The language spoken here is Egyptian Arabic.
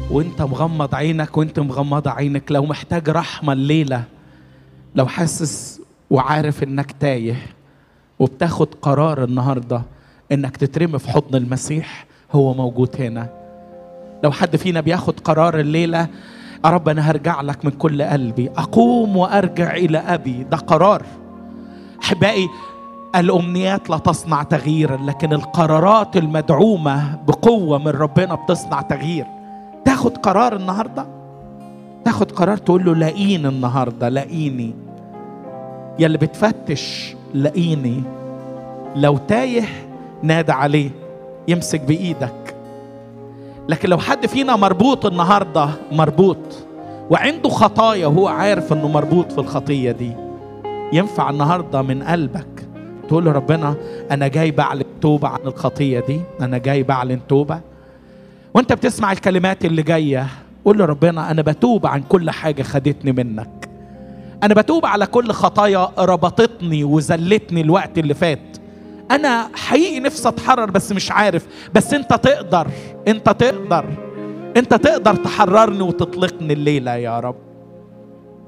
وانت مغمض عينك وانت مغمضة عينك لو محتاج رحمة الليلة لو حاسس وعارف انك تايه وبتاخد قرار النهارده انك تترمي في حضن المسيح هو موجود هنا لو حد فينا بياخد قرار الليله يا رب انا هرجع لك من كل قلبي اقوم وارجع الى ابي ده قرار احبائي الامنيات لا تصنع تغييرا لكن القرارات المدعومه بقوه من ربنا بتصنع تغيير تاخد قرار النهارده تاخد قرار تقول له لاقيني النهارده لاقيني يا اللي بتفتش لاقيني لو تايه نادى عليه يمسك بايدك لكن لو حد فينا مربوط النهارده مربوط وعنده خطايا وهو عارف انه مربوط في الخطيه دي ينفع النهارده من قلبك تقول له ربنا انا جاي بعلن توبه عن الخطيه دي انا جاي بعلن توبه وانت بتسمع الكلمات اللي جايه قول له ربنا انا بتوب عن كل حاجه خدتني منك انا بتوب على كل خطايا ربطتني وذلتني الوقت اللي فات انا حقيقي نفسي اتحرر بس مش عارف بس انت تقدر انت تقدر انت تقدر تحررني وتطلقني الليله يا رب